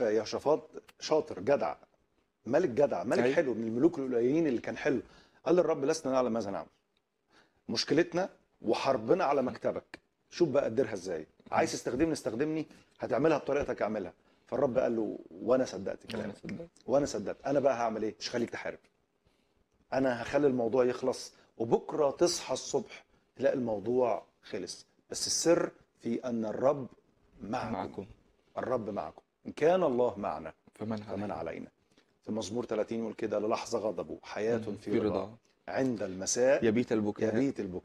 يهوشافاط شاطر جدع ملك جدع ملك أيوة. حلو من الملوك القليلين اللي كان حلو قال للرب لسنا نعلم ماذا نعمل مشكلتنا وحربنا على مكتبك شوف بقى اديرها ازاي عايز تستخدمني استخدمني هتعملها بطريقتك اعملها فالرب قال له وانا صدقت كلامك وانا صدقت انا بقى هعمل ايه مش خليك تحارب انا هخلي الموضوع يخلص وبكره تصحى الصبح تلاقي الموضوع خلص بس السر في ان الرب معكم, معكم الرب معكم ان كان الله معنا فمن فمن علينا علينا في مزمور 30 يقول كده للحظه غضبه حياه مم. في رضا عند المساء يبيت البكاء يبيت البكاء